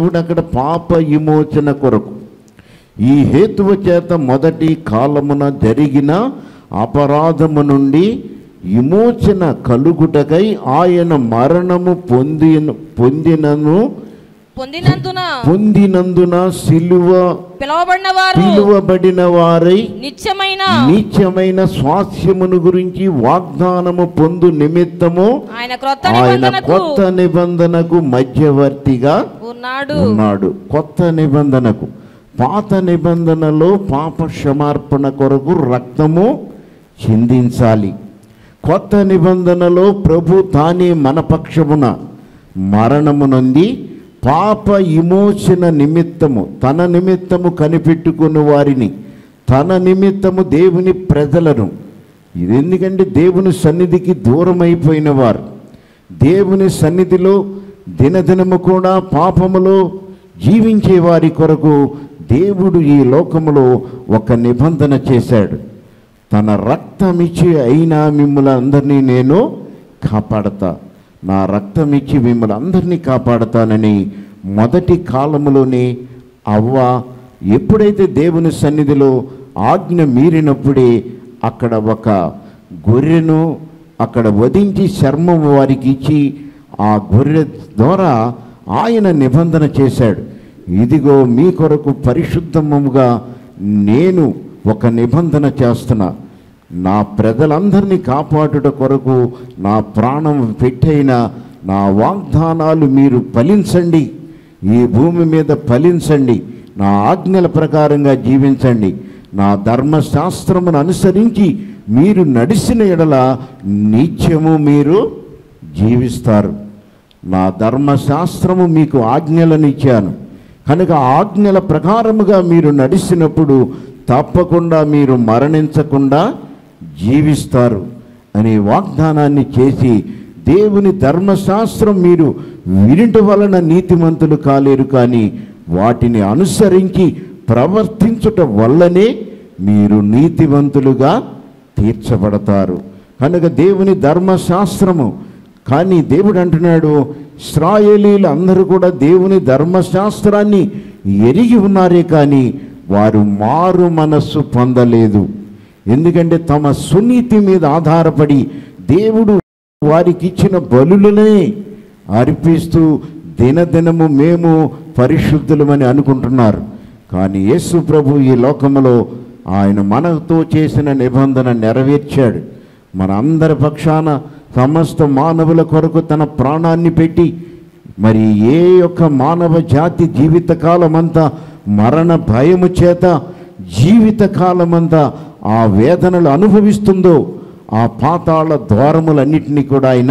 దేవుడు అక్కడ పాప విమోచన కొరకు ఈ హేతువు చేత మొదటి కాలమున జరిగిన అపరాధము నుండి విమోచన కలుగుటకై ఆయన మరణము పొందిన పొందినను పొందినందున పొందినందున సిలువ పిలువబడిన వారు పిలువబడిన వారై నిత్యమైన నీచమైన స్వాస్థ్యమును గురించి వాగ్దానము పొందు నిమిత్తము ఆయన క్రొత్త ఆయన నిబంధనకు కొత్త నిబంధనకు మధ్యవర్తిగా ఉన్నాడు ఉన్నాడు కొత్త నిబంధనకు పాత నిబంధనలో పాప క్షమార్పణ కొరకు రక్తము చిందించాలి కొత్త నిబంధనలో ప్రభు తానే మన పక్షమున మరణము నొంది పాప విమోచన నిమిత్తము తన నిమిత్తము కనిపెట్టుకున్న వారిని తన నిమిత్తము దేవుని ప్రజలను ఇది ఎందుకంటే దేవుని సన్నిధికి దూరం అయిపోయిన వారు దేవుని సన్నిధిలో దినదినము కూడా పాపములో జీవించే వారి కొరకు దేవుడు ఈ లోకములో ఒక నిబంధన చేశాడు తన రక్తమిచ్చి అయినా మిమ్మల్ని అందరినీ నేను కాపాడతా నా రక్తమిచ్చి మిమ్మల్ని అందరినీ కాపాడతానని మొదటి కాలములోనే అవ్వ ఎప్పుడైతే దేవుని సన్నిధిలో ఆజ్ఞ మీరినప్పుడే అక్కడ ఒక గొర్రెను అక్కడ వధించి చర్మం వారికి ఇచ్చి ఆ గొర్రె ద్వారా ఆయన నిబంధన చేశాడు ఇదిగో మీ కొరకు పరిశుద్ధముగా నేను ఒక నిబంధన చేస్తున్నా నా ప్రజలందరినీ కాపాడుట కొరకు నా ప్రాణం పెట్టైన నా వాగ్దానాలు మీరు ఫలించండి ఈ భూమి మీద ఫలించండి నా ఆజ్ఞల ప్రకారంగా జీవించండి నా ధర్మశాస్త్రమును అనుసరించి మీరు నడిచిన ఎడల నిత్యము మీరు జీవిస్తారు నా ధర్మశాస్త్రము మీకు ఆజ్ఞలను ఇచ్చాను కనుక ఆజ్ఞల ప్రకారముగా మీరు నడిచినప్పుడు తప్పకుండా మీరు మరణించకుండా జీవిస్తారు అనే వాగ్దానాన్ని చేసి దేవుని ధర్మశాస్త్రం మీరు వినుట వలన నీతిమంతులు కాలేరు కానీ వాటిని అనుసరించి ప్రవర్తించుట వల్లనే మీరు నీతివంతులుగా తీర్చబడతారు కనుక దేవుని ధర్మశాస్త్రము కానీ దేవుడు అంటున్నాడు ఇస్రాయేలీలు అందరూ కూడా దేవుని ధర్మశాస్త్రాన్ని ఎరిగి ఉన్నారే కానీ వారు మారు మనస్సు పొందలేదు ఎందుకంటే తమ సునీతి మీద ఆధారపడి దేవుడు వారికి ఇచ్చిన బలులనే అర్పిస్తూ దినదినము మేము పరిశుద్ధులమని అనుకుంటున్నారు కానీ యేసు ప్రభు ఈ లోకములో ఆయన మనతో చేసిన నిబంధన నెరవేర్చాడు మన అందరి పక్షాన సమస్త మానవుల కొరకు తన ప్రాణాన్ని పెట్టి మరి ఏ యొక్క మానవ జాతి జీవితకాలమంతా మరణ భయము చేత జీవితకాలమంతా ఆ వేదనలు అనుభవిస్తుందో ఆ పాతాళ ద్వారములన్నిటినీ కూడా ఆయన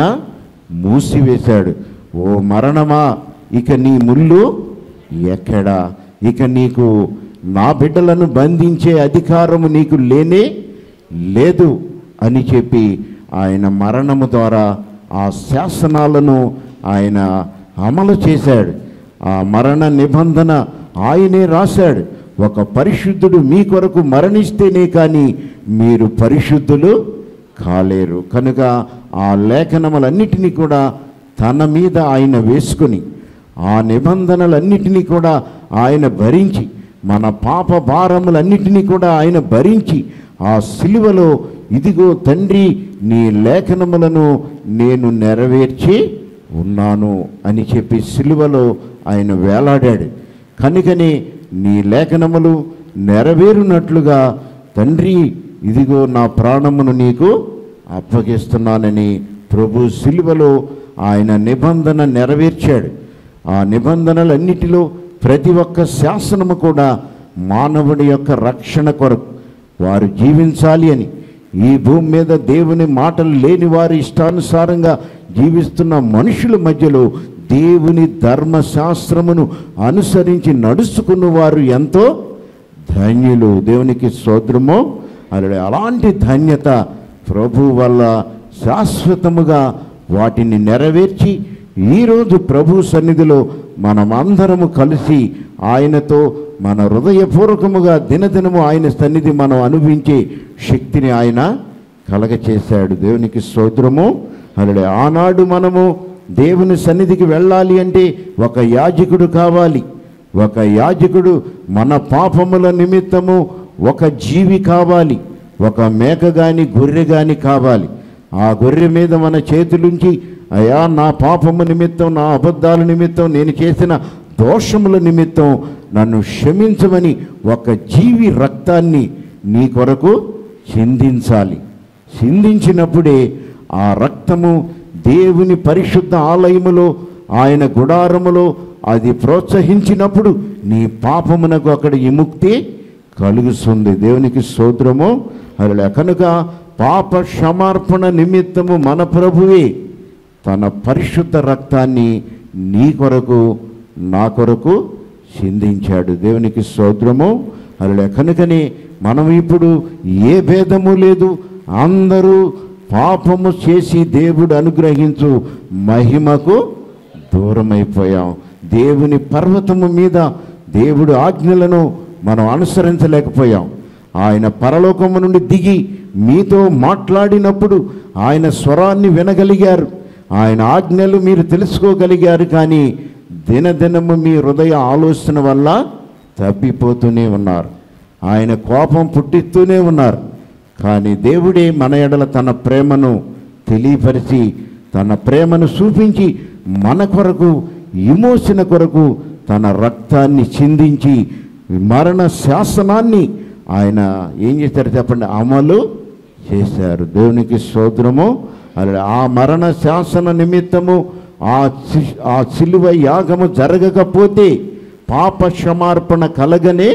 మూసివేశాడు ఓ మరణమా ఇక నీ ముళ్ళు ఎక్కడా ఇక నీకు నా బిడ్డలను బంధించే అధికారము నీకు లేనే లేదు అని చెప్పి ఆయన మరణము ద్వారా ఆ శాసనాలను ఆయన అమలు చేశాడు ఆ మరణ నిబంధన ఆయనే రాశాడు ఒక పరిశుద్ధుడు మీ కొరకు మరణిస్తేనే కానీ మీరు పరిశుద్ధులు కాలేరు కనుక ఆ లేఖనములన్నిటినీ కూడా తన మీద ఆయన వేసుకుని ఆ నిబంధనలన్నిటినీ కూడా ఆయన భరించి మన పాప భారములన్నిటినీ కూడా ఆయన భరించి ఆ సిలువలో ఇదిగో తండ్రి నీ లేఖనములను నేను నెరవేర్చి ఉన్నాను అని చెప్పి సిలువలో ఆయన వేలాడాడు కనుకనే నీ లేఖనములు నెరవేరునట్లుగా తండ్రి ఇదిగో నా ప్రాణమును నీకు అప్పగిస్తున్నానని ప్రభు సిలువలో ఆయన నిబంధన నెరవేర్చాడు ఆ నిబంధనలన్నిటిలో ప్రతి ఒక్క శాసనము కూడా మానవుడి యొక్క రక్షణ కొరకు వారు జీవించాలి అని ఈ భూమి మీద దేవుని మాటలు లేని వారి ఇష్టానుసారంగా జీవిస్తున్న మనుషుల మధ్యలో దేవుని ధర్మశాస్త్రమును అనుసరించి నడుచుకున్న వారు ఎంతో ధన్యులు దేవునికి సోదరము అలా అలాంటి ధన్యత ప్రభు వల్ల శాశ్వతముగా వాటిని నెరవేర్చి ఈరోజు ప్రభు సన్నిధిలో మనమందరము కలిసి ఆయనతో మన హృదయపూర్వకముగా దినదినము ఆయన సన్నిధి మనం అనుభవించే శక్తిని ఆయన కలగచేశాడు దేవునికి స్తోత్రము అలా ఆనాడు మనము దేవుని సన్నిధికి వెళ్ళాలి అంటే ఒక యాజకుడు కావాలి ఒక యాజకుడు మన పాపముల నిమిత్తము ఒక జీవి కావాలి ఒక మేక గాని గొర్రె గాని కావాలి ఆ గొర్రె మీద మన చేతులుంచి అయా నా పాపము నిమిత్తం నా అబద్ధాల నిమిత్తం నేను చేసిన దోషముల నిమిత్తం నన్ను క్షమించమని ఒక జీవి రక్తాన్ని నీ కొరకు చిందించాలి చిందించినప్పుడే ఆ రక్తము దేవుని పరిశుద్ధ ఆలయములో ఆయన గుడారములో అది ప్రోత్సహించినప్పుడు నీ పాపమునకు అక్కడ విముక్తి కలుగుతుంది దేవునికి స్తోత్రము అలా కనుక పాప క్షమార్పణ నిమిత్తము మన ప్రభువే తన పరిశుద్ధ రక్తాన్ని నీ కొరకు నా కొరకు చిందించాడు దేవునికి స్తోత్రము అలా కనుకనే మనం ఇప్పుడు ఏ భేదము లేదు అందరూ పాపము చేసి దేవుడు అనుగ్రహించు మహిమకు దూరమైపోయాం దేవుని పర్వతము మీద దేవుడు ఆజ్ఞలను మనం అనుసరించలేకపోయాం ఆయన పరలోకము నుండి దిగి మీతో మాట్లాడినప్పుడు ఆయన స్వరాన్ని వినగలిగారు ఆయన ఆజ్ఞలు మీరు తెలుసుకోగలిగారు కానీ దినదినము మీ హృదయ ఆలోచన వల్ల తప్పిపోతూనే ఉన్నారు ఆయన కోపం పుట్టిస్తూనే ఉన్నారు కానీ దేవుడే మన ఎడల తన ప్రేమను తెలియపరిచి తన ప్రేమను చూపించి మన కొరకు విమోచన కొరకు తన రక్తాన్ని చిందించి మరణ శాసనాన్ని ఆయన ఏం చేశారు చెప్పండి అమలు చేశారు దేవునికి స్తోత్రము అలా ఆ మరణ శాసన నిమిత్తము ఆ సి- ఆ సిలువ యాగము జరగకపోతే పాప క్షమార్పణ కలగనే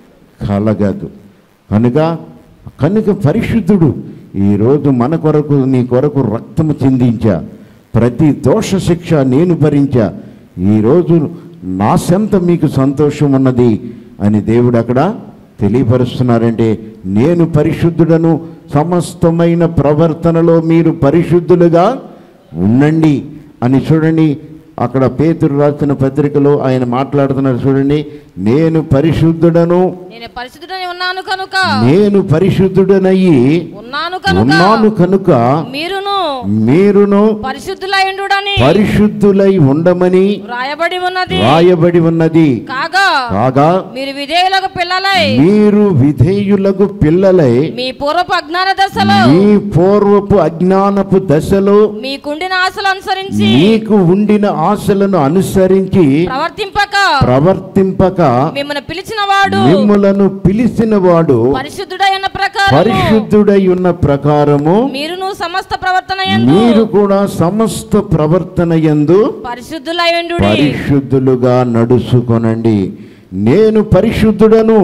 కలగదు కనుక కనుక పరిశుద్ధుడు ఈరోజు మన కొరకు నీ కొరకు రక్తము చిందించా ప్రతి దోష శిక్ష నేను భరించా ఈరోజు నా సెంత మీకు సంతోషం ఉన్నది అని దేవుడు అక్కడ తెలియపరుస్తున్నారంటే నేను పరిశుద్ధుడను సమస్తమైన ప్రవర్తనలో మీరు పరిశుద్ధులుగా ఉండండి అని చూడండి అక్కడ పేతురు రాసిన పత్రికలో ఆయన మాట్లాడుతున్నారు చూడండి నేను పరిశుద్ధుడను నేను పరిశుద్ధుడని ఉన్నాను కనుక నేను పరిశుద్ధుడనయ్యి ఉన్నాను కనుక ఉన్నాను కనుక మీరును మీరును పరిశుద్ధులైండుడని పరిశుద్ధులై ఉండమని వ్రాయబడి ఉన్నది రాయబడి ఉన్నది కాగా కాగా మీరు విధేయులకు పిల్లలై మీరు విధేయులకు పిల్లలై మీ పూర్వపు అజ్ఞాన దశలో మీ పూర్వపు అజ్ఞానపు దశలో మీకుండిన ఆశలు అనుసరించి మీకు ఉండిన ఆశలను అనుసరించి ప్రవర్తింపక ప్రవర్తింపక మిమ్మల్ని పిలిచిన వాడు మిమ్ములను పిలిచిన వాడు పరిశుద్ధుడైన ప్రకారం పరిశుద్ధుడై ఉన్న ప్రకారము మీరును సమస్త ప్రవర్తన యందు మీరు కూడా సమస్త ప్రవర్తన యందు పరిశుద్ధులైండు పరిశుద్ధులుగా నడుచుకొనండి నేను పరిశుద్ధుడను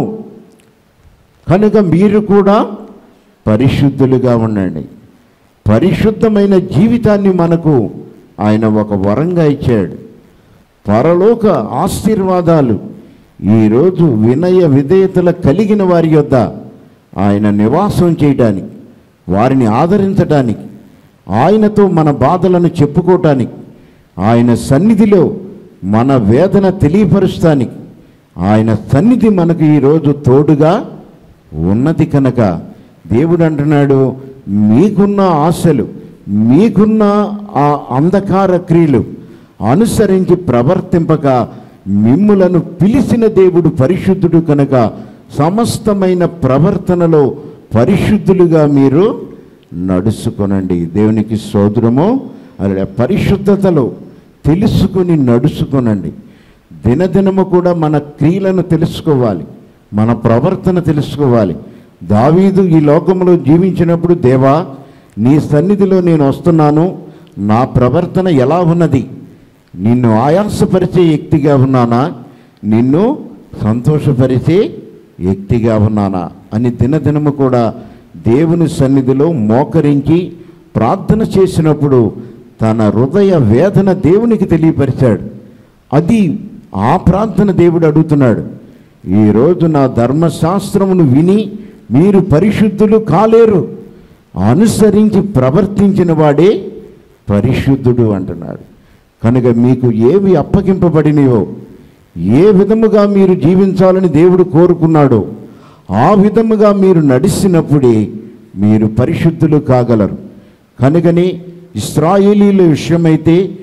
కనుక మీరు కూడా పరిశుద్ధులుగా ఉండండి పరిశుద్ధమైన జీవితాన్ని మనకు ఆయన ఒక వరంగా ఇచ్చాడు పరలోక ఆశీర్వాదాలు ఈరోజు వినయ విధేయతల కలిగిన వారి యొద్ద ఆయన నివాసం చేయడానికి వారిని ఆదరించడానికి ఆయనతో మన బాధలను చెప్పుకోవటానికి ఆయన సన్నిధిలో మన వేదన తెలియపరుస్తానికి ఆయన సన్నిధి మనకు ఈరోజు తోడుగా ఉన్నది కనుక దేవుడు అంటున్నాడు మీకున్న ఆశలు మీకున్న ఆ అంధకార క్రియలు అనుసరించి ప్రవర్తింపక మిమ్ములను పిలిచిన దేవుడు పరిశుద్ధుడు కనుక సమస్తమైన ప్రవర్తనలో పరిశుద్ధులుగా మీరు నడుచుకొనండి దేవునికి సోదరము అలా పరిశుద్ధతలో తెలుసుకుని నడుచుకొనండి దినదినము కూడా మన క్రియలను తెలుసుకోవాలి మన ప్రవర్తన తెలుసుకోవాలి దావీదు ఈ లోకంలో జీవించినప్పుడు దేవా నీ సన్నిధిలో నేను వస్తున్నాను నా ప్రవర్తన ఎలా ఉన్నది నిన్ను ఆయాసపరిచే వ్యక్తిగా ఉన్నానా నిన్ను సంతోషపరిచే వ్యక్తిగా ఉన్నానా అని దినదినము కూడా దేవుని సన్నిధిలో మోకరించి ప్రార్థన చేసినప్పుడు తన హృదయ వేదన దేవునికి తెలియపరిచాడు అది ఆ ప్రార్థన దేవుడు అడుగుతున్నాడు ఈరోజు నా ధర్మశాస్త్రమును విని మీరు పరిశుద్ధులు కాలేరు అనుసరించి ప్రవర్తించిన వాడే పరిశుద్ధుడు అంటున్నాడు కనుక మీకు ఏవి అప్పగింపబడినవో ఏ విధముగా మీరు జీవించాలని దేవుడు కోరుకున్నాడో ఆ విధముగా మీరు నడిచినప్పుడే మీరు పరిశుద్ధులు కాగలరు కనుకని ఇస్రాయేలీల విషయమైతే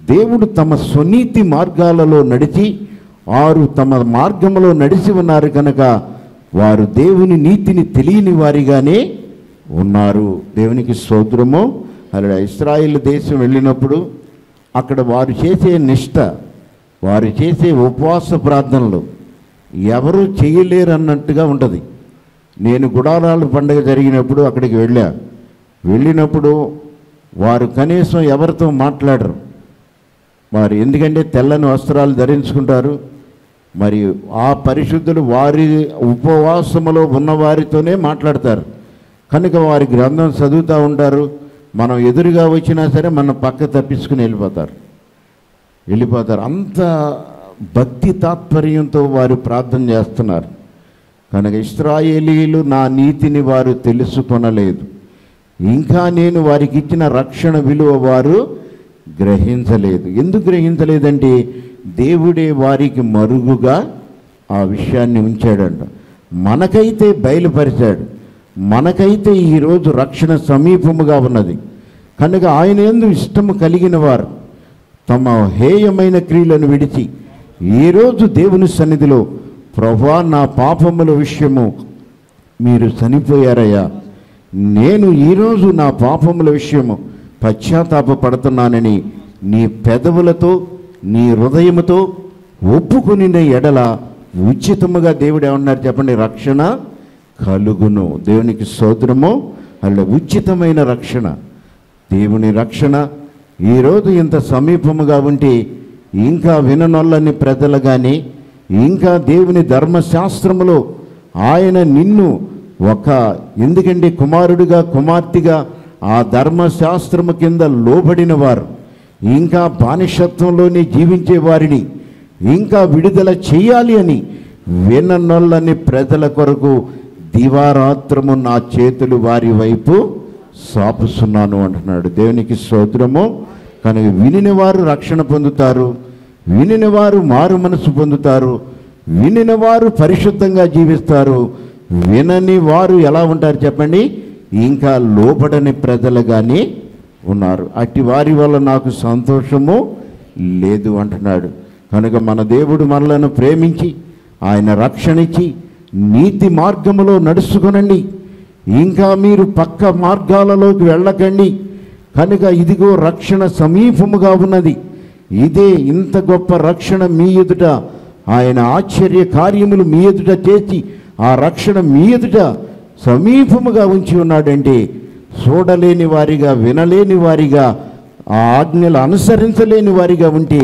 దేవుడు తమ స్వనీతి మార్గాలలో నడిచి వారు తమ మార్గంలో నడిచి ఉన్నారు కనుక వారు దేవుని నీతిని తెలియని వారిగానే ఉన్నారు దేవునికి స్తోత్రము అలా ఇస్రాయిల్ దేశం వెళ్ళినప్పుడు అక్కడ వారు చేసే నిష్ట వారు చేసే ఉపవాస ప్రార్థనలు ఎవరు చేయలేరు అన్నట్టుగా ఉంటుంది నేను గుడారాల పండుగ జరిగినప్పుడు అక్కడికి వెళ్ళా వెళ్ళినప్పుడు వారు కనీసం ఎవరితో మాట్లాడరు వారు ఎందుకంటే తెల్లని వస్త్రాలు ధరించుకుంటారు మరి ఆ పరిశుద్ధులు వారి ఉపవాసములో ఉన్న వారితోనే మాట్లాడతారు కనుక వారి గ్రంథం చదువుతూ ఉంటారు మనం ఎదురుగా వచ్చినా సరే మన పక్క తప్పించుకుని వెళ్ళిపోతారు వెళ్ళిపోతారు అంత భక్తి తాత్పర్యంతో వారు ప్రార్థన చేస్తున్నారు కనుక ఇస్రాయేలీలు నా నీతిని వారు తెలుసుకొనలేదు ఇంకా నేను వారికి ఇచ్చిన రక్షణ విలువ వారు గ్రహించలేదు ఎందుకు గ్రహించలేదంటే దేవుడే వారికి మరుగుగా ఆ విషయాన్ని ఉంచాడంట మనకైతే బయలుపరిచాడు మనకైతే ఈరోజు రక్షణ సమీపముగా ఉన్నది కనుక ఆయన ఎందు ఇష్టము కలిగిన వారు తమ హేయమైన క్రియలను విడిచి ఈరోజు దేవుని సన్నిధిలో ప్రభా నా పాపముల విషయము మీరు చనిపోయారయ్యా నేను ఈరోజు నా పాపముల విషయము పశ్చాత్తాపపడుతున్నానని నీ పెదవులతో నీ హృదయముతో ఒప్పుకుని ఎడల ఉచితముగా దేవుడు ఏమన్నారు చెప్పండి రక్షణ కలుగును దేవునికి సోదరము అలా ఉచితమైన రక్షణ దేవుని రక్షణ ఈరోజు ఇంత సమీపముగా ఉంటే ఇంకా విననొల్లని ప్రజలు కానీ ఇంకా దేవుని ధర్మశాస్త్రములో ఆయన నిన్ను ఒక ఎందుకంటే కుమారుడిగా కుమార్తెగా ఆ ధర్మశాస్త్రము కింద లోబడిన వారు ఇంకా బానిసత్వంలోనే జీవించే వారిని ఇంకా విడుదల చేయాలి అని విననొల్లని ప్రజల కొరకు దివారాత్రము నా చేతులు వారి వైపు సాపుస్తున్నాను అంటున్నాడు దేవునికి స్తోత్రము కనుక వినిన వారు రక్షణ పొందుతారు వినిన వారు మారు మనసు పొందుతారు వినిన వారు పరిశుద్ధంగా జీవిస్తారు వినని వారు ఎలా ఉంటారు చెప్పండి ఇంకా లోబడని ప్రజలుగానే ఉన్నారు అట్టి వారి వల్ల నాకు సంతోషము లేదు అంటున్నాడు కనుక మన దేవుడు మనలను ప్రేమించి ఆయన రక్షణ ఇచ్చి నీతి మార్గములో నడుచుకొనండి ఇంకా మీరు పక్క మార్గాలలోకి వెళ్ళకండి కనుక ఇదిగో రక్షణ సమీపముగా ఉన్నది ఇదే ఇంత గొప్ప రక్షణ మీ ఎదుట ఆయన ఆశ్చర్య కార్యములు మీ ఎదుట చేసి ఆ రక్షణ మీ ఎదుట సమీపముగా ఉంచి ఉన్నాడంటే చూడలేని వారిగా వినలేని వారిగా ఆ ఆజ్ఞలు అనుసరించలేని వారిగా ఉంటే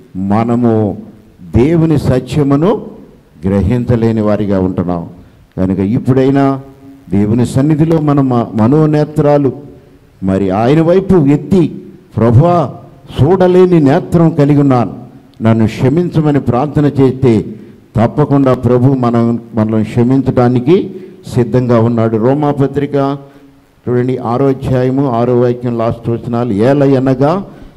మనము దేవుని సత్యమును గ్రహించలేని వారిగా ఉంటున్నాం కనుక ఇప్పుడైనా దేవుని సన్నిధిలో మన మ- మనోనేత్రాలు మరి ఆయన వైపు ఎత్తి ప్రభా చూడలేని నేత్రం కలిగి ఉన్నాను నన్ను క్షమించమని ప్రార్థన చేస్తే తప్పకుండా ప్రభు మనం మనల్ని క్షమించడానికి సిద్ధంగా ఉన్నాడు రోమాపత్రిక చూడండి ఆరో అధ్యాయము ఆరో వాక్యం లాస్ట్ వచనాలు ఏలయనగా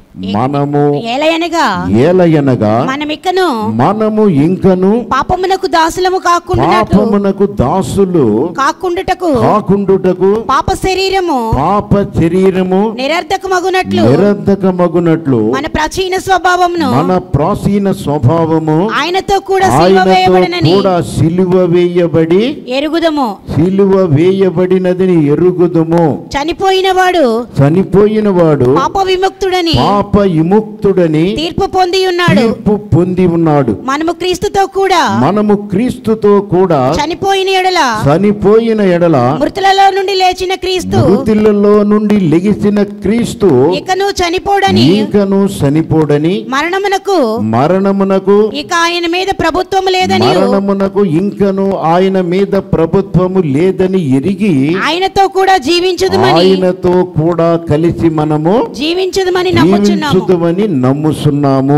మనము ఏలయనగా ఏలయనగా మనమిక్కను మనము ఇంకను పాపమునకు దాసులము కాకుండా పాపమునకు దాసులు కాకుండుటకు కాకుండుటకు పాప శరీరము పాప శరీరము నిరర్ధకమగునట్లు నిరర్ధకమగునట్లు మన ప్రాచీన స్వభావమును మన ప్రాచీన స్వభావము ఆయనతో కూడా సిలువ ఆయనతో వేయబడినని కూడా సిలువ వేయబడి ఎరుగుదము సిలువ వేయబడినదని ఎరుగుదుము చనిపోయిన వాడు చనిపోయిన వాడు పాప విముక్తుడని పాప విముక్తుడని తీర్పు పొంది ఉన్నాడు తీర్పు పొంది ఉన్నాడు మనము క్రీస్తుతో కూడా మనము క్రీస్తుతో కూడా చనిపోయిన ఎడల చనిపోయిన ఎడల మృతులలో నుండి లేచిన క్రీస్తు మృతులలో నుండి లెగిసిన క్రీస్తు ఇకను చనిపోడని ఇంకను చనిపోడని మరణమునకు మరణమునకు ఇక ఆయన మీద ప్రభుత్వం లేదని మరణమునకు ఇంకను ఆయన మీద ప్రభుత్వము లేదని ఎరిగి ఆయనతో కూడా జీవించుదుమని ఆయనతో కూడా కలిసి మనము జీవించుదుమని నమ్ముచున్నాము జీవించుదుమని నమ్ముచున్నాము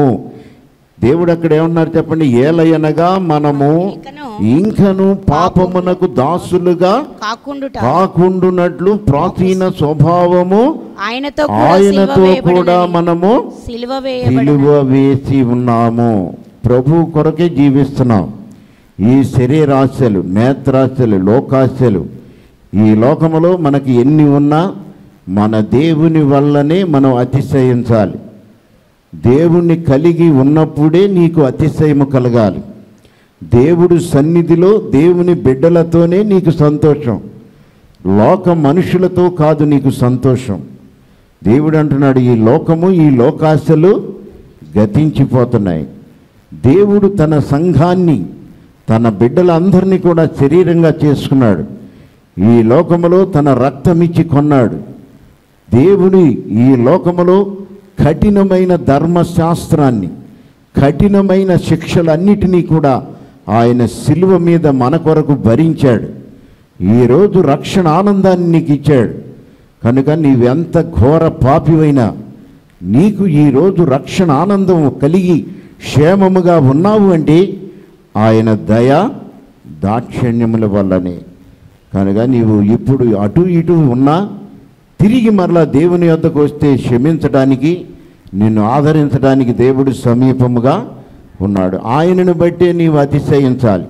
దేవుడు అక్కడ ఏమన్నారు చెప్పండి ఏలయనగా మనము ఇంకను ఇంకను పాపమునకు దాసులుగా కాకుండుట కాకుండునట్లు ప్రాచీన స్వభావము ఆయనతో కూడా ఆయనతో సిలువ కూడా వేయబడినని. మనము సిలువ వేయబడిన విలువ వేసి ఉన్నాము ప్రభు కొరకే జీవిస్తున్నాం ఈ శరీరాశలు నేత్రాశలు లోకాశలు ఈ లోకములో మనకి ఎన్ని ఉన్నా మన దేవుని వల్లనే మనం అతిశయించాలి దేవుణ్ణి కలిగి ఉన్నప్పుడే నీకు అతిశయము కలగాలి దేవుడు సన్నిధిలో దేవుని బిడ్డలతోనే నీకు సంతోషం లోక మనుషులతో కాదు నీకు సంతోషం దేవుడు అంటున్నాడు ఈ లోకము ఈ లోకాశలు గతించిపోతున్నాయి దేవుడు తన సంఘాన్ని తన బిడ్డలందరినీ కూడా శరీరంగా చేసుకున్నాడు ఈ లోకములో తన రక్తమిచ్చి కొన్నాడు దేవుని ఈ లోకములో కఠినమైన ధర్మశాస్త్రాన్ని కఠినమైన శిక్షలన్నిటినీ కూడా ఆయన శిలువ మీద మన కొరకు భరించాడు ఈరోజు రక్షణ ఆనందాన్ని నీకు ఇచ్చాడు కనుక నీవెంత ఘోర పాపివైనా నీకు ఈరోజు రక్షణ ఆనందం కలిగి క్షేమముగా ఉన్నావు అంటే ఆయన దయ దాక్షిణ్యముల వల్లనే కనుక నీవు ఇప్పుడు అటు ఇటు ఉన్నా తిరిగి మరలా దేవుని యొద్దకు వస్తే క్షమించడానికి నిన్ను ఆదరించడానికి దేవుడు సమీపముగా ఉన్నాడు ఆయనను బట్టే నీవు అతిశయించాలి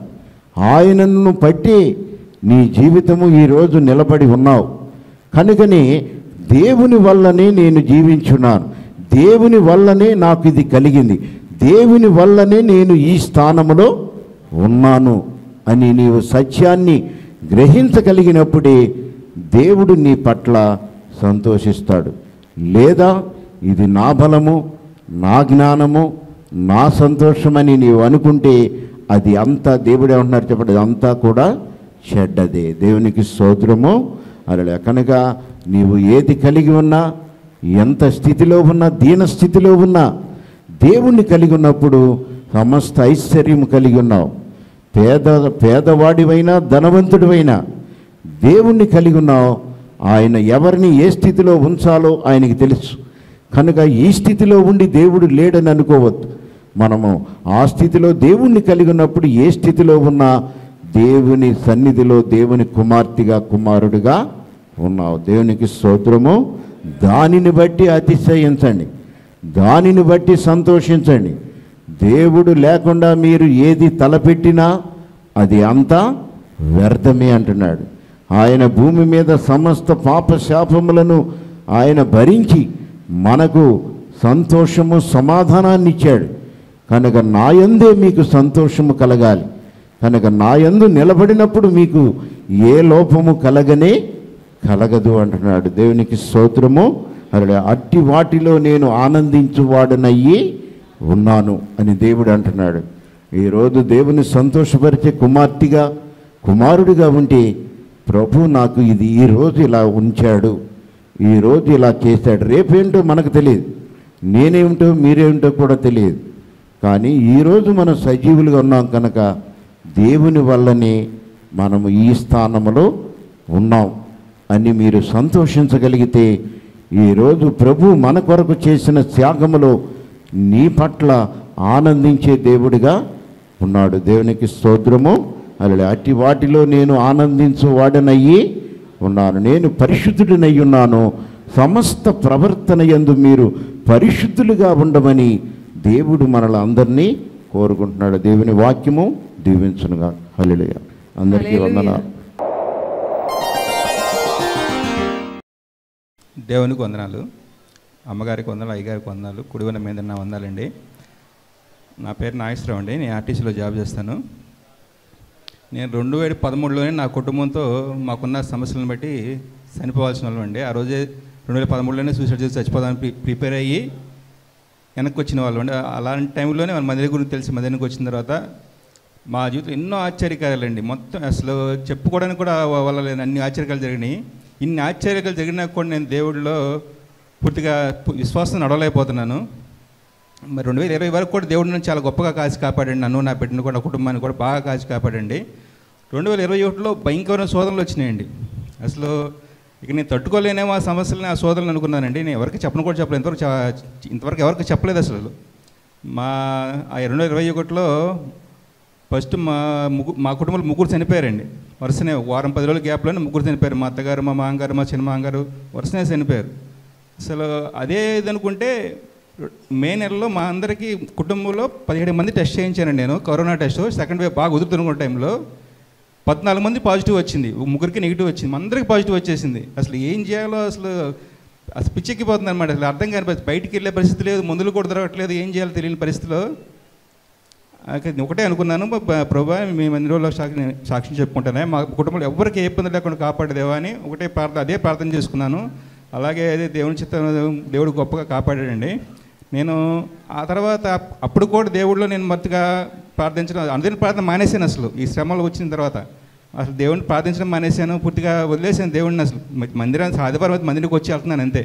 ఆయనను బట్టి నీ జీవితము ఈరోజు నిలబడి ఉన్నావు కనుకనే దేవుని వల్లనే నేను జీవించున్నాను దేవుని వల్లనే నాకు ఇది కలిగింది దేవుని వల్లనే నేను ఈ స్థానములో ఉన్నాను అని నీవు సత్యాన్ని గ్రహించగలిగినప్పుడే దేవుడు నీ పట్ల సంతోషిస్తాడు లేదా ఇది నా బలము నా జ్ఞానము నా సంతోషమని నీవు అనుకుంటే అది అంతా దేవుడే ఉంటున్నారు చెప్పండి అంతా కూడా చెడ్డదే దేవునికి స్తోత్రము అలా కనుక నీవు ఏది కలిగి ఉన్నా ఎంత స్థితిలో ఉన్నా దీన స్థితిలో ఉన్నా దేవుణ్ణి కలిగి ఉన్నప్పుడు సమస్త ఐశ్వర్యం కలిగి ఉన్నావు పేద పేదవాడివైనా ధనవంతుడివైనా దేవుణ్ణి కలిగి ఉన్నావు ఆయన ఎవరిని ఏ స్థితిలో ఉంచాలో ఆయనకి తెలుసు కనుక ఈ స్థితిలో ఉండి దేవుడు లేడని అనుకోవద్దు మనము ఆ స్థితిలో దేవుణ్ణి కలిగి ఉన్నప్పుడు ఏ స్థితిలో ఉన్నా దేవుని సన్నిధిలో దేవుని కుమార్తెగా కుమారుడిగా ఉన్నావు దేవునికి స్తోత్రము దానిని బట్టి అతిశయించండి దానిని బట్టి సంతోషించండి దేవుడు లేకుండా మీరు ఏది తలపెట్టినా అది అంతా వ్యర్థమే అంటున్నాడు ఆయన భూమి మీద సమస్త పాప శాపములను ఆయన భరించి మనకు సంతోషము సమాధానాన్ని ఇచ్చాడు కనుక నాయందే మీకు సంతోషము కలగాలి కనుక నాయందు నిలబడినప్పుడు మీకు ఏ లోపము కలగనే కలగదు అంటున్నాడు దేవునికి స్తోత్రము అలా అట్టి వాటిలో నేను ఆనందించువాడనయ్యి ఉన్నాను అని దేవుడు అంటున్నాడు ఈరోజు దేవుని సంతోషపరిచే కుమార్తెగా కుమారుడిగా ఉంటే ప్రభు నాకు ఇది ఈరోజు ఇలా ఉంచాడు ఈరోజు ఇలా చేశాడు రేపేంటో మనకు తెలియదు నేనేమిటో మీరేమిటో కూడా తెలియదు కానీ ఈరోజు మనం సజీవులుగా ఉన్నాం కనుక దేవుని వల్లనే మనము ఈ స్థానంలో ఉన్నాం అని మీరు సంతోషించగలిగితే ఈరోజు ప్రభు మన కొరకు చేసిన త్యాగములో నీ పట్ల ఆనందించే దేవుడిగా ఉన్నాడు దేవునికి స్తోత్రము అలా అట్టి వాటిలో నేను ఆనందించు వాడనయ్యి ఉన్నాను నేను పరిశుద్ధుడినై ఉన్నాను సమస్త ప్రవర్తన యందు మీరు పరిశుద్ధులుగా ఉండమని దేవుడు మనల అందరినీ కోరుకుంటున్నాడు దేవుని వాక్యము దీవించునుగా హల్లెలూయా అందరికీ వందనాలు దేవునికి వందనాలు అమ్మగారికి వందనాలు అయ్యగారికి వందనాలు కుడివన మీద నా వందాలండి నా పేరు నాగేశ్వరరావు అండి నేను ఆర్టీసీలో జాబ్ చేస్తాను నేను రెండు వేల పదమూడులోనే నా కుటుంబంతో మాకున్న సమస్యలను బట్టి చనిపోవాల్సిన వాళ్ళం అండి ఆ రోజే రెండు వేల పదమూడులోనే సూసైడ్ చేసి చచ్చిపోదామని ప్రి- ప్రిపేర్ అయ్యి వెనక్కి వచ్చిన వాళ్ళు అండి అలాంటి టైంలోనే మన మదిరి గురించి తెలిసి మదిరికి వచ్చిన తర్వాత మా జీవితంలో ఎన్నో ఆశ్చర్యకార్యాలండి మొత్తం అసలు చెప్పుకోవడానికి కూడా వల్ల లేదు అన్ని ఆశ్చర్యకాలు జరిగినాయి ఇన్ని ఆశ్చర్యకాలు జరిగినా కూడా నేను దేవుడిలో పూర్తిగా పు- విశ్వాసం నడవలేకపోతున్నాను మరి రెండు వేల ఇరవై వరకు కూడా దేవుడు నన్ను చాలా గొప్పగా కాచి కాపాడండి నన్ను నా బిడ్డను కూడా నా కుటుంబాన్ని కూడా బాగా కాచి కాపాడండి రెండు వేల ఇరవై ఒకటిలో భయంకరమైన శోధనలు వచ్చినాయండి అసలు ఇక నేను తట్టుకోలేనేమో ఆ సమస్యలని ఆ శోధనలు అనుకున్నానండి నేను ఎవరికి చెప్పను కూడా చెప్పలేదు ఇంతవరకు చ- ఇంతవరకు ఎవరికి చెప్పలేదు అసలు మా ఆ రెండు వేల ఇరవై ఒకటిలో ఫస్ట్ మా ముగ్గు మా కుటుంబంలో ముగ్గురు చనిపోయారండి వరుసనే వారం పది రోజుల గ్యాప్లోనే ముగ్గురు చనిపోయారు మా అత్తగారు మా మామగారు మా చిన్న మామగారు వరుసనే చనిపోయారు అసలు అదే ఇది అనుకుంటే మే నెలలో మా అందరికీ కుటుంబంలో పదిహేడు మంది టెస్ట్ చేయించానండి నేను కరోనా టెస్ట్ సెకండ్ వేవ్ బాగా కుదురుతున్న టైంలో పద్నాలుగు మంది పాజిటివ్ వచ్చింది ముగ్గురికి నెగిటివ్ వచ్చింది మా అందరికి పాజిటివ్ వచ్చేసింది అసలు ఏం చేయాలో అసలు అసలు పిచ్చెక్కిపోతుంది అనమాట అసలు అర్థం కాని పరిస్థితి బయటికి వెళ్ళే పరిస్థితి లేదు మందులు కూడా దొరకట్లేదు ఏం చేయాలో తెలియని పరిస్థితిలో అయితే ఒకటే అనుకున్నాను బ- ప్రభా మేము ఎన్ని రోజుల్లో సాక్షి సాక్ష్యం చెప్పుకుంటానే మా కుటుంబంలో ఎవరికి ఏ ఇబ్బంది లేకుండా కాపాడదేవా అని ఒకటే ప్రార్థన అదే ప్రార్థన చేసుకున్నాను అలాగే అదే దేవుని చిత్తం దేవుడు గొప్పగా కాపాడాడండి నేను ఆ తర్వాత అప్పుడు కూడా దేవుడిలో నేను మత్తుగా ప్రార్థించడం అందరిని ప్రార్థన మానేశాను అసలు ఈ శ్రమలు వచ్చిన తర్వాత అసలు దేవుడిని ప్రార్థించడం మానేశాను పూర్తిగా వదిలేసాను దేవుడిని అసలు మందిరానికి ఆదివారం అయితే మందిరికి వచ్చి వెళ్తున్నాను అంతే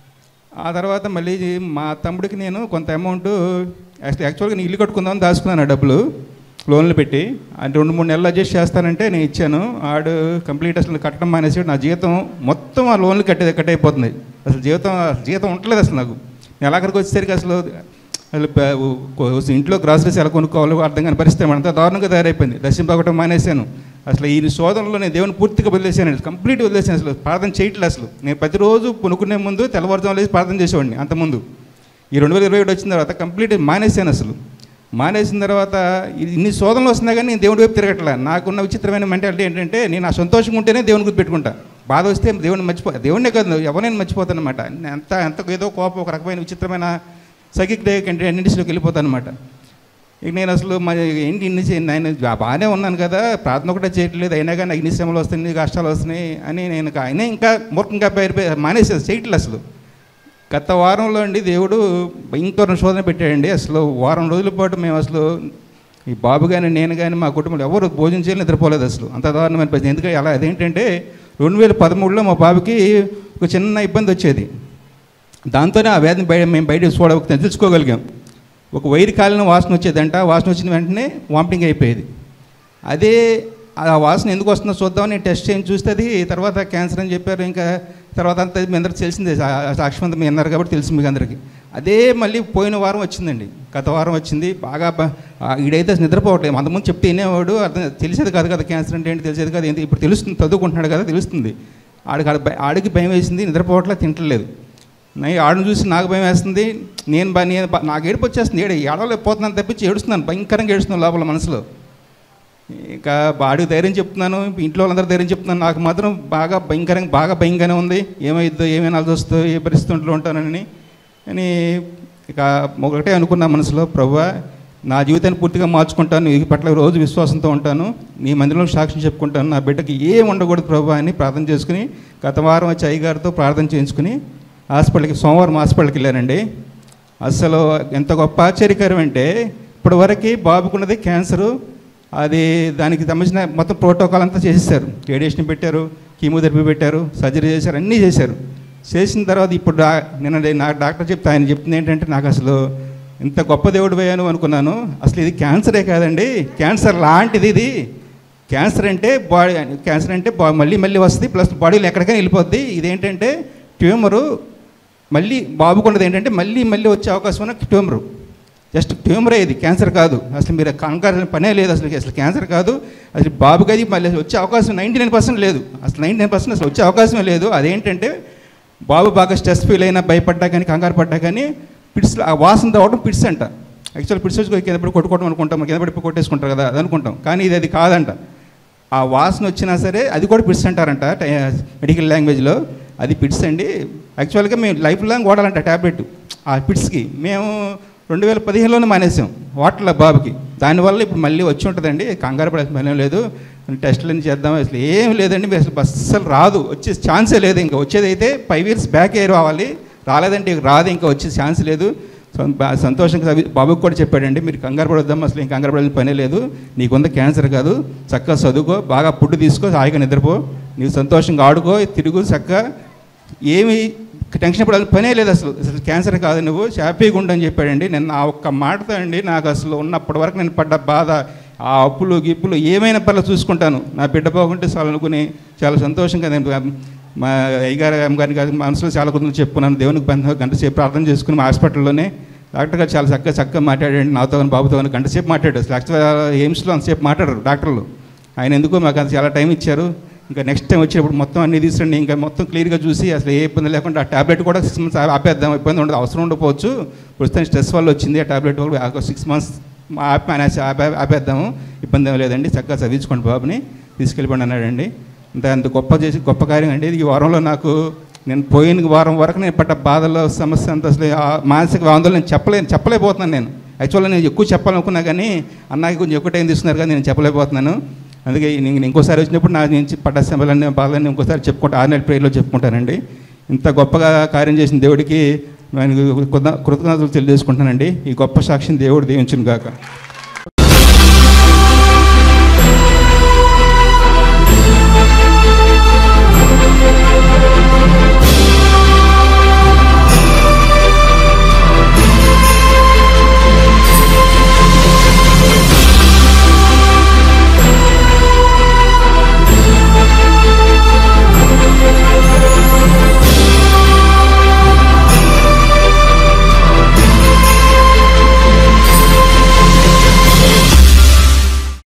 ఆ తర్వాత మళ్ళీ మా తమ్ముడికి నేను కొంత అమౌంట్ యాక్చువల్ యాక్చువల్గా నేను ఇల్లు కట్టుకుందామని దాచుకున్నాను ఆ డబ్బులు లోన్లు పెట్టి అంటే రెండు మూడు నెలలు అడ్జస్ట్ చేస్తానంటే నేను ఇచ్చాను ఆడు కంప్లీట్ అసలు కట్టడం మానేసి నా జీవితం మొత్తం ఆ లోన్లు కట్టే కట్ అయిపోతుంది అసలు జీవితం జీవితం ఉండలేదు అసలు నాకు నెలాఖరికి వచ్చేసరికి అసలు అసలు ప- కొ- ఇంట్లో గ్రాసరీస్ ఎలా కొనుక్కోవాలో అర్థం కాని పరిస్థితి అంత దారుణంగా తయారైపోయింది దర్శింపగొట్టడం మానేశాను అసలు ఈ శోధనలో నేను దేవుని పూర్తిగా వదిలేశాను కంప్లీట్ వదిలేశాను అసలు ప్రార్థన చేయట్లేదు అసలు నేను ప్రతిరోజు కొనుక్కునే ముందు తెల్లవారుజాము లేచి ప్రార్థన చేసేవాడిని అంతకుముందు ఈ రెండు వేల ఇరవై ఒకటి వచ్చిన తర్వాత కంప్లీట్ మానేశాను అసలు మానేసిన తర్వాత ఇది ఇన్ని శోధనలు వస్తున్నా కానీ నేను దేవుడి వైపు తిరగట్లే నాకున్న విచిత్రమైన మెంటాలిటీ ఏంటంటే నేను ఆ సంతోషంగా ఉంటేనే దేవుని గుర్తు పెట్టుకుంటా బాధ వస్తే దేవుడిని మర్చిపో దేవుడినే కాదు ఎవరైనా మర్చిపోతాను అనమాట ఎంత ఎంత ఏదో కోపం ఒక రకమైన విచిత్రమైన సైకిక్ డే కంటే అన్నింటిలోకి వెళ్ళిపోతాను అనమాట ఇక నేను అసలు మరి ఏంటి ఇన్ని చే- నేను బా- బాగానే ఉన్నాను కదా ప్రార్థన ఒకటే చేయట్లేదు అయినా కానీ నాకు ఇన్ని శ్రమలు వస్తున్నాయి ఇన్ని కష్టాలు వస్తున్నాయి అని నేను ఇంకా- అయినా ఇంకా మూర్ఖంగా పేరు మానేసేది చేయట్లేదు అసలు గత వారంలో అండి దేవుడు భయంకర శోధన పెట్టాడండి అసలు వారం రోజుల పాటు మేము అసలు ఈ బాబు కానీ నేను కానీ మా కుటుంబంలో ఎవరు భోజనం చేయాలని నిద్రపోలేదు అసలు అంత దారుణమైన పరిస్థితి ఎందుకంటే అలా అదేంటంటే రెండు వేల పదమూడులో మా బాబుకి ఒక చిన్న ఇబ్బంది వచ్చేది దాంతోనే ఆ వ్యాధిని బయట మేము బయట చూడ తెలుసుకోగలిగాం ఒక వైరు కాలిన వాసన వచ్చేదంట వాసన వచ్చిన వెంటనే వామిటింగ్ అయిపోయేది అదే ఆ వాసన ఎందుకు వస్తుందో చూద్దామని టెస్ట్ చేయించి చూస్తే అది తర్వాత క్యాన్సర్ అని చెప్పారు ఇంకా తర్వాత అంతా మీ అందరికి తెలిసిందే సా- సాక్షిమంతా మీ అన్నారు కాబట్టి తెలిసింది మీకు అందరికీ అదే మళ్ళీ పోయిన వారం వచ్చిందండి గత వారం వచ్చింది బాగా బ- ఆ ఈడైతే అసలు నిద్రపోవట్లేదు అంతకుముందు చెప్తే వినేవాడు అర్థం తెలిసేది కాదు కదా క్యాన్సర్ అంటే ఏంటి తెలిసేది కాదు ఏంటి ఇప్పుడు తెలుస్తుంది చదువుకుంటున్నాడు కదా తెలుస్తుంది ఆడికి ఆడ- ఆడికి భయం వేసింది నిద్రపోవట్లేదు తింటలేదు నై ఆడను చూసి నాకు భయం వేస్తుంది నేను బా నేను బా- నాకు ఏడుపు వచ్చేస్తుంది ఏడు ఏడవలేకపోతున్నాను తప్పించి ఏడుస్తున్నాను భయంకరంగా ఏడుస్తున్నాను లోపల మనసులో ఇంకా బాడీ ధైర్యం చెప్తున్నాను ఇంట్లో వాళ్ళందరూ ధైర్యం చెప్తున్నాను నాకు మాత్రం బాగా భయంకరంగా బాగా భయంగానే ఉంది ఏమైద్దో ఏమైనాల్సి వస్తుందో ఏ పరిస్థితుల్లో ఉంటానని అని ఇక ఒకటే అనుకున్నా మనసులో ప్రభా నా జీవితాన్ని పూర్తిగా మార్చుకుంటాను ఈ పట్ల రోజు విశ్వాసంతో ఉంటాను నీ మందిరంలో సాక్ష్యం చెప్పుకుంటాను నా బిడ్డకి ఏం ఉండకూడదు ప్రభా అని ప్రార్థన చేసుకుని గత వారం వచ్చి అయ్యగారితో ప్రార్థన చేయించుకుని హాస్పిటల్కి సోమవారం హాస్పిటల్కి వెళ్ళానండి అసలు ఎంత గొప్ప ఆశ్చర్యకరం అంటే ఇప్పటివరకు బాబుకున్నది క్యాన్సరు అది దానికి సంబంధించిన మొత్తం ప్రోటోకాల్ అంతా చేసేసారు రేడియేషన్ పెట్టారు కీమోథెరపీ పెట్టారు సర్జరీ చేశారు అన్నీ చేశారు చేసిన తర్వాత ఇప్పుడు డా నిన్న నే- నాకు డాక్టర్ చెప్తే ఆయన చెప్తుంది ఏంటంటే నాకు అసలు ఇంత గొప్ప దేవుడు పోయాను అనుకున్నాను అసలు ఇది క్యాన్సరే కాదండి క్యాన్సర్ లాంటిది ఇది క్యాన్సర్ అంటే బాడీ క్యాన్సర్ అంటే బా మళ్ళీ మళ్ళీ వస్తుంది ప్లస్ బాడీలో ఎక్కడికైనా వెళ్ళిపోద్ది ఇదేంటంటే ట్యూమరు మళ్ళీ బాబుకున్నది ఏంటంటే మళ్ళీ మళ్ళీ వచ్చే అవకాశం ఉన్న ట్యూమరు జస్ట్ ట్యూమరే ఇది క్యాన్సర్ కాదు అసలు మీరు కంగారు పనే లేదు అసలు అసలు క్యాన్సర్ కాదు అసలు బాబుకి అది మళ్ళీ వచ్చే అవకాశం నైంటీ నైన్ పర్సెంట్ లేదు అసలు నైంటీ నైన్ పర్సెంట్ అసలు వచ్చే అవకాశమే లేదు అదేంటంటే బాబు బాగా స్ట్రెస్ ఫీల్ అయినా భయపడ్డా కానీ కంగారు పడ్డా కానీ పిట్స్ ఆ వాసన రావడం పిట్స్ అంట యాక్చువల్ పిట్స్ వచ్చి కింద పడి కొట్టుకోవడం అనుకుంటాం కింద పడి కొట్టేసుకుంటారు కదా అది అనుకుంటాం కానీ ఇది అది కాదంట ఆ వాసన వచ్చినా సరే అది కూడా పిట్స్ అంటారంట టై- మెడికల్ లాంగ్వేజ్లో అది పిట్స్ అండి యాక్చువల్గా మేము లైఫ్ లాంగ్ వాడాలంట ట్యాబ్లెట్ ఆ పిట్స్కి మేము రెండు వేల పదిహేనులోనే మానేసాం వాటర్ల బాబుకి దానివల్ల ఇప్పుడు మళ్ళీ వచ్చి ఉంటుందండి కంగారు పడాల్సిన పని ఏం లేదు టెస్టులు చేద్దాం అసలు ఏం లేదండి మీరు అసలు అస్సలు రాదు వచ్చే ఛాన్సే లేదు ఇంకా వచ్చేది అయితే ఫైవ్ ఇయర్స్ బ్యాక్ ఇయర్ రావాలి రాలేదంటే ఇక రాదు ఇంకా వచ్చే ఛాన్స్ లేదు సం- బా- సంతోషంగా చదివి- బాబుకి కూడా చెప్పాడండి మీరు కంగారు పడొద్దాం అసలు ఇంకా కంగారు పడాల్సిన పనే లేదు నీకుంద క్యాన్సర్ కాదు చక్కగా చదువుకో బాగా ఫుడ్ తీసుకో హాయిగా నిద్రపో నీవు సంతోషంగా ఆడుకో తిరుగు చక్కగా ఏమి టెన్షన్ పడాల్సిన పనే లేదు అసలు అసలు క్యాన్సర్ కాదు నువ్వు హ్యాపీగా ఉండని చెప్పాడండి నేను ఆ ఒక్క మాటతో అండి నాకు అసలు ఉన్నప్పటి వరకు నేను పడ్డ బాధ ఆ అప్పులు గిప్పులు ఏమైనా పర్లేదు చూసుకుంటాను నా బిడ్డ బాగుంటే చాలు అనుకుని చాలా సంతోషంగా నేను మా అయ్యగారు అమ్మగారి గారి మనసులో చాలా కొంచెం చెప్పుకున్నాను దేవునికి బంధ గంట సేపు ప్రార్థన చేసుకుని మా హాస్పిటల్లోనే డాక్టర్ గారు చాలా చక్కగా చక్కగా మాట్లాడండి నాతో కానీ బాబుతో కానీ గంట సేపు మాట్లాడాడు అసలు యాక్చువల్గా ఎయిమ్స్లో అంతసేపు మాట్లాడరు డాక్టర్లు ఆయన ఎందుకో మాకు అంత చాలా టైం ఇచ్చారు ఇంకా నెక్స్ట్ టైం వచ్చేటప్పుడు మొత్తం అన్ని తీసుకురండి ఇంకా మొత్తం క్లియర్గా చూసి అసలు ఏ ఇబ్బంది లేకుండా ఆ టాబ్లెట్ కూడా సిక్స్ మంత్స్ ఆపేద్దాం ఇబ్బంది ఉండదు అవసరం ఉండకపోవచ్చు ప్రస్తుతం స్ట్రెస్ వల్ల వచ్చింది ఆ టాబ్లెట్ కూడా సిక్స్ మంత్స్ ఆపి అనేసి ఆపే- ఆపేద్దాము ఇబ్బంది ఏం లేదండి చక్కగా చదివించుకోండి బాబుని తీసుకెళ్ళిపోండి అన్నాడండి ఇంత అంత గొప్ప చేసి గొప్ప కార్యం అండి ఈ వారంలో నాకు నేను పోయిన వారం వరకు నేను పడ్డ బాధలో సమస్య అంతా అసలు ఆ మానసిక ఆందోళన నేను చెప్పలే చెప్పలేకపోతున్నాను నేను యాక్చువల్గా నేను ఎక్కువ చెప్పాలనుకున్నా కానీ అన్నకి కొంచెం ఎక్కువ టైం తీసుకున్నారు కానీ నేను చెప్పలేకపోతున్నాను అందుకే నేను ఇంకోసారి వచ్చినప్పుడు నా నుంచి పడ్డ శ్రమలన్నీ బాధలన్నీ ఇంకోసారి చెప్పుకుంటా ఆరు నెలల ప్రేయర్లో చెప్పుకుంటానండి ఇంత గొప్పగా కార్యం చేసిన దేవుడికి నేను కృతజ్ఞతలు తెలియజేసుకుంటానండి ఈ గొప్ప సాక్షిని దేవుడు దీవించును గాక